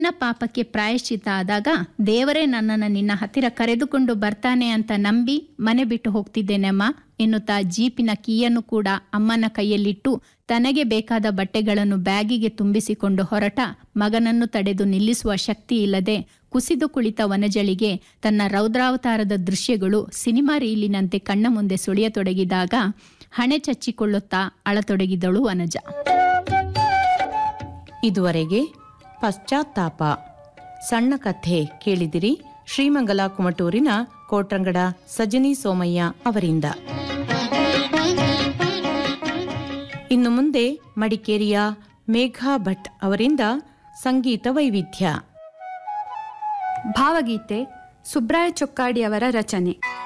ನನ್ನ ಪಾಪಕ್ಕೆ ಪ್ರಾಯಶ್ಚಿತ್ತ ಆದಾಗ ದೇವರೇ ನನ್ನನ್ನು ನಿನ್ನ ಹತ್ತಿರ ಕರೆದುಕೊಂಡು ಬರ್ತಾನೆ ಅಂತ ನಂಬಿ ಮನೆ ಬಿಟ್ಟು ಹೋಗ್ತಿದ್ದೇನೆಮ್ಮ ಎನ್ನುತ್ತಾ ಜೀಪಿನ ಕೀಯನ್ನು ಕೂಡ ಅಮ್ಮನ ಕೈಯಲ್ಲಿಟ್ಟು ತನಗೆ ಬೇಕಾದ ಬಟ್ಟೆಗಳನ್ನು ಬ್ಯಾಗಿಗೆ ತುಂಬಿಸಿಕೊಂಡು ಹೊರಟ ಮಗನನ್ನು ತಡೆದು ನಿಲ್ಲಿಸುವ ಶಕ್ತಿ ಇಲ್ಲದೆ ಕುಸಿದು ಕುಳಿತ ವನಜಳಿಗೆ ತನ್ನ ರೌದ್ರಾವತಾರದ ದೃಶ್ಯಗಳು ಸಿನಿಮಾ ರೀಲಿನಂತೆ ಕಣ್ಣ ಮುಂದೆ ಸುಳಿಯತೊಡಗಿದಾಗ ಹಣೆ ಚಚ್ಚಿಕೊಳ್ಳುತ್ತಾ ಅಳತೊಡಗಿದಳು ವನಜ ಇದುವರೆಗೆ ಪಶ್ಚಾತ್ತಾಪ ಸಣ್ಣ ಕಥೆ ಕೇಳಿದಿರಿ ಶ್ರೀಮಂಗಲ ಕುಮಟೂರಿನ ಕೋಟ್ರಂಗಡ ಸಜನಿ ಸೋಮಯ್ಯ ಅವರಿಂದ ಇನ್ನು ಮುಂದೆ ಮಡಿಕೇರಿಯ ಮೇಘಾ ಭಟ್ ಅವರಿಂದ ಸಂಗೀತ ವೈವಿಧ್ಯ ಭಾವಗೀತೆ ಸುಬ್ರಾಯ ಚೊಕ್ಕಾಡಿಯವರ ರಚನೆ